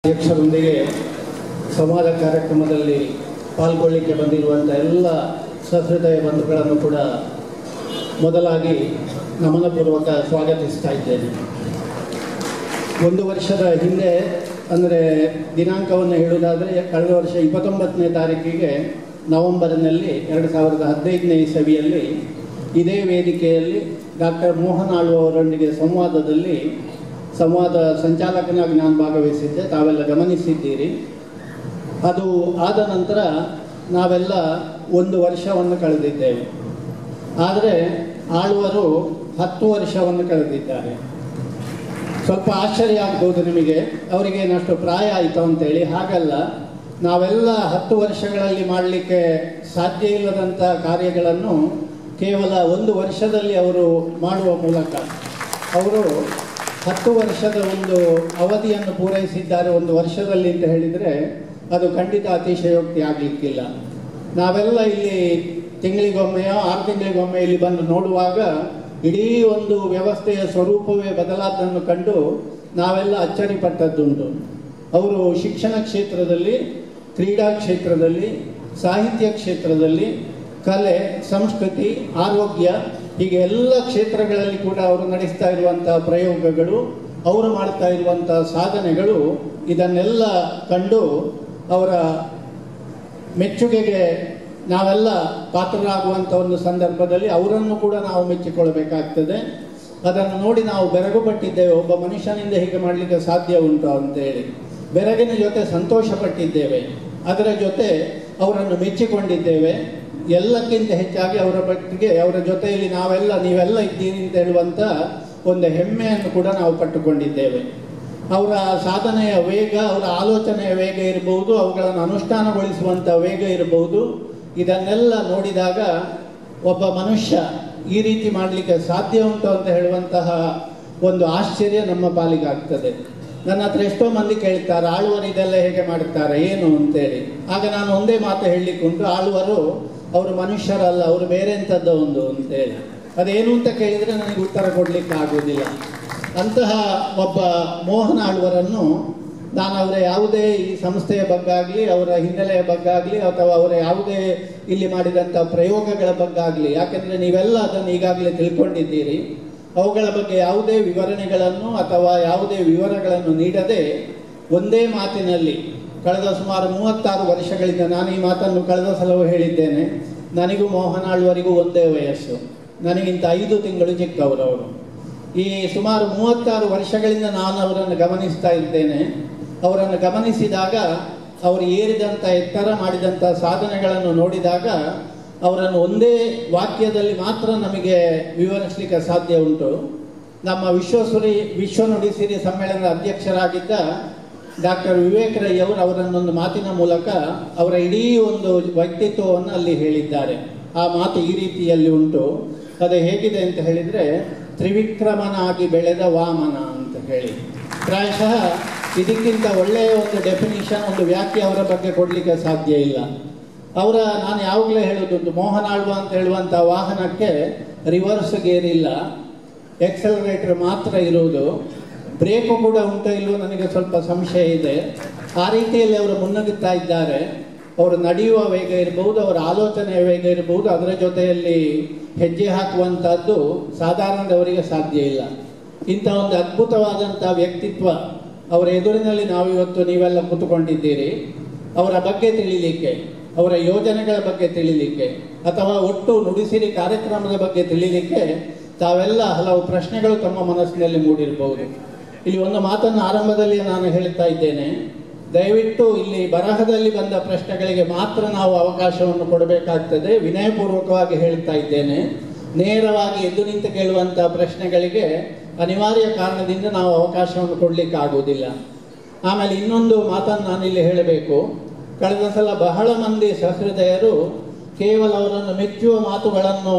ಅಧ್ಯಕ್ಷರೊಂದಿಗೆ ಸಂವಾದ ಕಾರ್ಯಕ್ರಮದಲ್ಲಿ ಪಾಲ್ಗೊಳ್ಳಿಕ್ಕೆ ಬಂದಿರುವಂಥ ಎಲ್ಲ ಸಹೃದಯ ಬಂಧುಗಳನ್ನು ಕೂಡ ಮೊದಲಾಗಿ ನಮನಪೂರ್ವಕ ಸ್ವಾಗತಿಸ್ತಾ ಇದ್ದೇನೆ ಒಂದು ವರ್ಷದ ಹಿಂದೆ ಅಂದರೆ ದಿನಾಂಕವನ್ನು ಹೇಳುವುದಾದರೆ ಕಳೆದ ವರ್ಷ ಇಪ್ಪತ್ತೊಂಬತ್ತನೇ ತಾರೀಕಿಗೆ ನವೆಂಬರ್ನಲ್ಲಿ ಎರಡು ಸಾವಿರದ ಹದಿನೈದನೇ ಇಸವಿಯಲ್ಲಿ ಇದೇ ವೇದಿಕೆಯಲ್ಲಿ ಡಾಕ್ಟರ್ ಮೋಹನ್ ಆಳ್ವ ಅವರೊಂದಿಗೆ ಸಂವಾದದಲ್ಲಿ ಸಂವಾದ ಸಂಚಾಲಕನಾಗಿ ನಾನು ಭಾಗವಹಿಸಿದ್ದೆ ತಾವೆಲ್ಲ ಗಮನಿಸಿದ್ದೀರಿ ಅದು ಆದ ನಂತರ ನಾವೆಲ್ಲ ಒಂದು ವರ್ಷವನ್ನು ಕಳೆದಿದ್ದೇವೆ ಆದರೆ ಆಳ್ವರು ಹತ್ತು ವರ್ಷವನ್ನು ಕಳೆದಿದ್ದಾರೆ ಸ್ವಲ್ಪ ಆಶ್ಚರ್ಯ ಆಗ್ಬೋದು ನಿಮಗೆ ಅವರಿಗೆ ಏನಷ್ಟು ಪ್ರಾಯ ಆಯಿತು ಅಂತೇಳಿ ಹಾಗಲ್ಲ ನಾವೆಲ್ಲ ಹತ್ತು ವರ್ಷಗಳಲ್ಲಿ ಮಾಡಲಿಕ್ಕೆ ಸಾಧ್ಯ ಇಲ್ಲದಂಥ ಕಾರ್ಯಗಳನ್ನು ಕೇವಲ ಒಂದು ವರ್ಷದಲ್ಲಿ ಅವರು ಮಾಡುವ ಮೂಲಕ ಅವರು ಹತ್ತು ವರ್ಷದ ಒಂದು ಅವಧಿಯನ್ನು ಪೂರೈಸಿದ್ದಾರೆ ಒಂದು ವರ್ಷದಲ್ಲಿ ಅಂತ ಹೇಳಿದರೆ ಅದು ಖಂಡಿತ ಅತಿಶಯೋಕ್ತಿ ಆಗಲಿಕ್ಕಿಲ್ಲ ನಾವೆಲ್ಲ ಇಲ್ಲಿ ತಿಂಗಳಿಗೊಮ್ಮೆಯೋ ಆರು ತಿಂಗಳಿಗೊಮ್ಮೆ ಇಲ್ಲಿ ಬಂದು ನೋಡುವಾಗ ಇಡೀ ಒಂದು ವ್ಯವಸ್ಥೆಯ ಸ್ವರೂಪವೇ ಬದಲಾದನ್ನು ಕಂಡು ನಾವೆಲ್ಲ ಅಚ್ಚರಿಪಟ್ಟದ್ದುಂಟು ಅವರು ಶಿಕ್ಷಣ ಕ್ಷೇತ್ರದಲ್ಲಿ ಕ್ರೀಡಾ ಕ್ಷೇತ್ರದಲ್ಲಿ ಸಾಹಿತ್ಯ ಕ್ಷೇತ್ರದಲ್ಲಿ ಕಲೆ ಸಂಸ್ಕೃತಿ ಆರೋಗ್ಯ ಹೀಗೆ ಎಲ್ಲ ಕ್ಷೇತ್ರಗಳಲ್ಲಿ ಕೂಡ ಅವರು ನಡೆಸ್ತಾ ಇರುವಂತಹ ಪ್ರಯೋಗಗಳು ಅವರು ಮಾಡ್ತಾ ಇರುವಂತಹ ಸಾಧನೆಗಳು ಇದನ್ನೆಲ್ಲ ಕಂಡು ಅವರ ಮೆಚ್ಚುಗೆಗೆ ನಾವೆಲ್ಲ ಪಾತ್ರರಾಗುವಂಥ ಒಂದು ಸಂದರ್ಭದಲ್ಲಿ ಅವರನ್ನು ಕೂಡ ನಾವು ಮೆಚ್ಚಿಕೊಳ್ಬೇಕಾಗ್ತದೆ ಅದನ್ನು ನೋಡಿ ನಾವು ಬೆರಗು ಪಟ್ಟಿದ್ದೇವೆ ಒಬ್ಬ ಮನುಷ್ಯನಿಂದ ಹೀಗೆ ಮಾಡಲಿಕ್ಕೆ ಸಾಧ್ಯ ಉಂಟು ಅಂತೇಳಿ ಬೆರಗಿನ ಜೊತೆ ಸಂತೋಷ ಪಟ್ಟಿದ್ದೇವೆ ಅದರ ಜೊತೆ ಅವರನ್ನು ಮೆಚ್ಚಿಕೊಂಡಿದ್ದೇವೆ ಎಲ್ಲಕ್ಕಿಂತ ಹೆಚ್ಚಾಗಿ ಅವರ ಬಗ್ಗೆ ಅವರ ಜೊತೆಯಲ್ಲಿ ನಾವೆಲ್ಲ ನೀವೆಲ್ಲ ಇದ್ದೀರಿ ಅಂತ ಹೇಳುವಂಥ ಒಂದು ಹೆಮ್ಮೆಯನ್ನು ಕೂಡ ನಾವು ಪಟ್ಟುಕೊಂಡಿದ್ದೇವೆ ಅವರ ಸಾಧನೆಯ ವೇಗ ಅವರ ಆಲೋಚನೆಯ ವೇಗ ಇರಬಹುದು ಅವುಗಳನ್ನು ಅನುಷ್ಠಾನಗೊಳಿಸುವಂಥ ವೇಗ ಇರಬಹುದು ಇದನ್ನೆಲ್ಲ ನೋಡಿದಾಗ ಒಬ್ಬ ಮನುಷ್ಯ ಈ ರೀತಿ ಮಾಡಲಿಕ್ಕೆ ಸಾಧ್ಯ ಉಂಟು ಅಂತ ಹೇಳುವಂತಹ ಒಂದು ಆಶ್ಚರ್ಯ ನಮ್ಮ ಪಾಲಿಗಾಗ್ತದೆ ನನ್ನ ಹತ್ರ ಎಷ್ಟೋ ಮಂದಿ ಕೇಳ್ತಾರೆ ಆಳುವರು ಇದೆಲ್ಲ ಹೇಗೆ ಮಾಡುತ್ತಾರೆ ಏನು ಅಂತೇಳಿ ಆಗ ನಾನು ಒಂದೇ ಮಾತು ಹೇಳಲಿಕ್ಕೆ ಉಂಟು ಆಳುವರು ಅವರು ಮನುಷ್ಯರಲ್ಲ ಅವರು ಬೇರೆ ಎಂಥದ್ದು ಒಂದು ಅಂತೇಳಿ ಅದೇನು ಅಂತ ಕೇಳಿದರೆ ನನಗೆ ಉತ್ತರ ಕೊಡಲಿಕ್ಕೆ ಆಗುವುದಿಲ್ಲ ಅಂತಹ ಒಬ್ಬ ಮೋಹನ್ ಆಳ್ವರನ್ನು ನಾನು ಅವರ ಯಾವುದೇ ಈ ಸಂಸ್ಥೆಯ ಬಗ್ಗಾಗಲಿ ಅವರ ಹಿನ್ನೆಲೆಯ ಬಗ್ಗಾಗಲಿ ಅಥವಾ ಅವರ ಯಾವುದೇ ಇಲ್ಲಿ ಮಾಡಿದಂಥ ಪ್ರಯೋಗಗಳ ಬಗ್ಗಾಗಲಿ ಯಾಕೆಂದರೆ ನೀವೆಲ್ಲ ಅದನ್ನು ಈಗಾಗಲೇ ತಿಳ್ಕೊಂಡಿದ್ದೀರಿ ಅವುಗಳ ಬಗ್ಗೆ ಯಾವುದೇ ವಿವರಣೆಗಳನ್ನು ಅಥವಾ ಯಾವುದೇ ವಿವರಗಳನ್ನು ನೀಡದೆ ಒಂದೇ ಮಾತಿನಲ್ಲಿ ಕಳೆದ ಸುಮಾರು ಮೂವತ್ತಾರು ವರ್ಷಗಳಿಂದ ನಾನು ಈ ಮಾತನ್ನು ಕಳೆದ ಸಲವೂ ಹೇಳಿದ್ದೇನೆ ನನಗೂ ಮೋಹನ್ ಆಳ್ವರಿಗೂ ಒಂದೇ ವಯಸ್ಸು ನನಗಿಂತ ಐದು ತಿಂಗಳು ಚಿಕ್ಕವರು ಈ ಸುಮಾರು ಮೂವತ್ತಾರು ವರ್ಷಗಳಿಂದ ನಾನು ಅವರನ್ನು ಗಮನಿಸ್ತಾ ಇದ್ದೇನೆ ಅವರನ್ನು ಗಮನಿಸಿದಾಗ ಅವರು ಏರಿದಂಥ ಎತ್ತರ ಮಾಡಿದಂಥ ಸಾಧನೆಗಳನ್ನು ನೋಡಿದಾಗ ಅವರನ್ನು ಒಂದೇ ವಾಕ್ಯದಲ್ಲಿ ಮಾತ್ರ ನಮಗೆ ವಿವರಿಸಲಿಕ್ಕೆ ಸಾಧ್ಯ ಉಂಟು ನಮ್ಮ ವಿಶ್ವಸುರಿ ವಿಶ್ವ ನುಡಿಸಿರಿ ಸಮ್ಮೇಳನದ ಅಧ್ಯಕ್ಷರಾಗಿದ್ದ ಡಾಕ್ಟರ್ ವಿವೇಕ್ ರೈ ಅವರು ಅವರನ್ನೊಂದು ಮಾತಿನ ಮೂಲಕ ಅವರ ಇಡೀ ಒಂದು ವ್ಯಕ್ತಿತ್ವವನ್ನು ಅಲ್ಲಿ ಹೇಳಿದ್ದಾರೆ ಆ ಮಾತು ಈ ರೀತಿಯಲ್ಲಿ ಉಂಟು ಅದು ಹೇಗಿದೆ ಅಂತ ಹೇಳಿದರೆ ತ್ರಿವಿಕ್ರಮನಾಗಿ ಬೆಳೆದ ವಾಮನ ಅಂತ ಹೇಳಿ ಪ್ರಾಯಶಃ ಇದಕ್ಕಿಂತ ಒಳ್ಳೆಯ ಒಂದು ಡೆಫಿನಿಷನ್ ಒಂದು ವ್ಯಾಖ್ಯೆ ಅವರ ಬಗ್ಗೆ ಕೊಡಲಿಕ್ಕೆ ಸಾಧ್ಯ ಇಲ್ಲ ಅವರ ನಾನು ಯಾವಾಗಲೇ ಹೇಳೋದುಂಟು ಮೋಹನ್ ಆಳ್ವ ಅಂತ ಹೇಳುವಂಥ ವಾಹನಕ್ಕೆ ರಿವರ್ಸ್ ಗೇರ್ ಇಲ್ಲ ಎಕ್ಸಲರೇಟರ್ ಮಾತ್ರ ಇರುವುದು ಬ್ರೇಕು ಕೂಡ ಉಂಟೋ ಇಲ್ಲವೋ ನನಗೆ ಸ್ವಲ್ಪ ಸಂಶಯ ಇದೆ ಆ ರೀತಿಯಲ್ಲಿ ಅವರು ಮುನ್ನುಗ್ಗುತ್ತಾ ಇದ್ದಾರೆ ಅವರು ನಡೆಯುವ ವೇಗ ಇರಬಹುದು ಅವರ ಆಲೋಚನೆಯ ವೇಗ ಇರಬಹುದು ಅದರ ಜೊತೆಯಲ್ಲಿ ಹೆಜ್ಜೆ ಹಾಕುವಂಥದ್ದು ಸಾಧಾರಣದವರಿಗೆ ಸಾಧ್ಯ ಇಲ್ಲ ಇಂಥ ಒಂದು ಅದ್ಭುತವಾದಂಥ ವ್ಯಕ್ತಿತ್ವ ಅವರ ಎದುರಿನಲ್ಲಿ ನಾವಿವತ್ತು ನೀವೆಲ್ಲ ಕೂತುಕೊಂಡಿದ್ದೀರಿ ಅವರ ಬಗ್ಗೆ ತಿಳಿಲಿಕ್ಕೆ ಅವರ ಯೋಜನೆಗಳ ಬಗ್ಗೆ ತಿಳಿಲಿಕ್ಕೆ ಅಥವಾ ಒಟ್ಟು ನುಡಿಸಿರಿ ಕಾರ್ಯಕ್ರಮದ ಬಗ್ಗೆ ತಿಳಿಲಿಕ್ಕೆ ತಾವೆಲ್ಲ ಹಲವು ಪ್ರಶ್ನೆಗಳು ತಮ್ಮ ಮನಸ್ಸಿನಲ್ಲಿ ಮೂಡಿರಬಹುದು ಇಲ್ಲಿ ಒಂದು ಮಾತನ್ನು ಆರಂಭದಲ್ಲಿ ನಾನು ಹೇಳ್ತಾ ಇದ್ದೇನೆ ದಯವಿಟ್ಟು ಇಲ್ಲಿ ಬರಹದಲ್ಲಿ ಬಂದ ಪ್ರಶ್ನೆಗಳಿಗೆ ಮಾತ್ರ ನಾವು ಅವಕಾಶವನ್ನು ಕೊಡಬೇಕಾಗ್ತದೆ ವಿನಯಪೂರ್ವಕವಾಗಿ ಹೇಳ್ತಾ ಇದ್ದೇನೆ ನೇರವಾಗಿ ಎದ್ದು ನಿಂತು ಕೇಳುವಂಥ ಪ್ರಶ್ನೆಗಳಿಗೆ ಅನಿವಾರ್ಯ ಕಾರಣದಿಂದ ನಾವು ಅವಕಾಶವನ್ನು ಕೊಡಲಿಕ್ಕೆ ಆಗುವುದಿಲ್ಲ ಆಮೇಲೆ ಇನ್ನೊಂದು ಮಾತನ್ನು ನಾನಿಲ್ಲಿ ಹೇಳಬೇಕು ಕಳೆದ ಸಲ ಬಹಳ ಮಂದಿ ಸಹೃದಯರು ಕೇವಲ ಅವರನ್ನು ಮೆಚ್ಚುವ ಮಾತುಗಳನ್ನು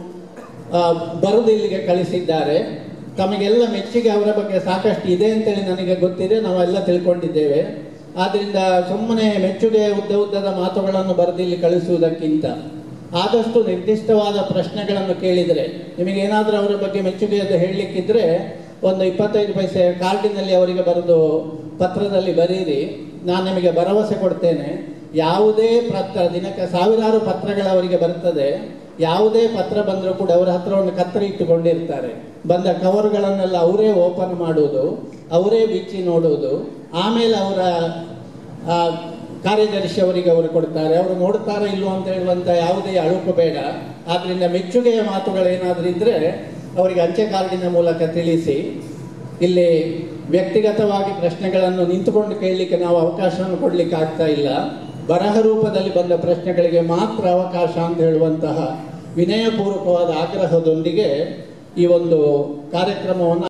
ಆ, ಬರೆದು ಇಲ್ಲಿಗೆ ಕಳಿಸಿದ್ದಾರೆ ತಮಗೆಲ್ಲ ಮೆಚ್ಚುಗೆ ಅವರ ಬಗ್ಗೆ ಸಾಕಷ್ಟು ಇದೆ ಅಂತೇಳಿ ನನಗೆ ಗೊತ್ತಿದೆ ನಾವೆಲ್ಲ ತಿಳ್ಕೊಂಡಿದ್ದೇವೆ ಆದ್ದರಿಂದ ಸುಮ್ಮನೆ ಮೆಚ್ಚುಗೆ ಉದ್ದ ಉದ್ದದ ಮಾತುಗಳನ್ನು ಬರೆದು ಇಲ್ಲಿ ಕಳಿಸುವುದಕ್ಕಿಂತ ಆದಷ್ಟು ನಿರ್ದಿಷ್ಟವಾದ ಪ್ರಶ್ನೆಗಳನ್ನು ಕೇಳಿದರೆ ನಿಮಗೆ ಏನಾದರೂ ಅವರ ಬಗ್ಗೆ ಮೆಚ್ಚುಗೆಯನ್ನು ಹೇಳಲಿಕ್ಕಿದ್ರೆ ಒಂದು ಇಪ್ಪತ್ತೈದು ಪೈಸೆ ಕಾರ್ಡಿನಲ್ಲಿ ಅವರಿಗೆ ಬರೆದು ಪತ್ರದಲ್ಲಿ ಬರೀರಿ ನಾನು ನಿಮಗೆ ಭರವಸೆ ಕೊಡ್ತೇನೆ ಯಾವುದೇ ಪತ್ರ ದಿನಕ್ಕೆ ಸಾವಿರಾರು ಪತ್ರಗಳು ಅವರಿಗೆ ಬರ್ತದೆ ಯಾವುದೇ ಪತ್ರ ಬಂದರೂ ಕೂಡ ಅವರ ಹತ್ರ ಒಂದು ಕತ್ತರಿ ಇಟ್ಟುಕೊಂಡಿರ್ತಾರೆ ಬಂದ ಕವರ್ಗಳನ್ನೆಲ್ಲ ಅವರೇ ಓಪನ್ ಮಾಡುವುದು ಅವರೇ ಬಿಚ್ಚಿ ನೋಡುವುದು ಆಮೇಲೆ ಅವರ ಆ, ಕಾರ್ಯದರ್ಶಿ ಅವರಿಗೆ ಅವರು ಕೊಡ್ತಾರೆ ಅವರು ನೋಡ್ತಾರೋ ಇಲ್ವೋ ಅಂತ ಹೇಳುವಂಥ ಯಾವುದೇ ಅಳುಕು ಬೇಡ ಆದ್ರಿಂದ ಮೆಚ್ಚುಗೆಯ ಮಾತುಗಳೇನಾದರೂ ಇದ್ದರೆ ಅವರಿಗೆ ಅಂಚೆ ಕಾರ್ಡಿನ ಮೂಲಕ ತಿಳಿಸಿ ಇಲ್ಲಿ ವ್ಯಕ್ತಿಗತವಾಗಿ ಪ್ರಶ್ನೆಗಳನ್ನು ನಿಂತುಕೊಂಡು ಕೇಳಲಿಕ್ಕೆ ನಾವು ಅವಕಾಶವನ್ನು ಕೊಡಲಿಕ್ಕೆ ಆಗ್ತಾ ಇಲ್ಲ ಬರಹ ರೂಪದಲ್ಲಿ ಬಂದ ಪ್ರಶ್ನೆಗಳಿಗೆ ಮಾತ್ರ ಅವಕಾಶ ಅಂತ ಹೇಳುವಂತಹ ವಿನಯಪೂರ್ವಕವಾದ ಆಗ್ರಹದೊಂದಿಗೆ ಈ ಒಂದು ಕಾರ್ಯಕ್ರಮವನ್ನು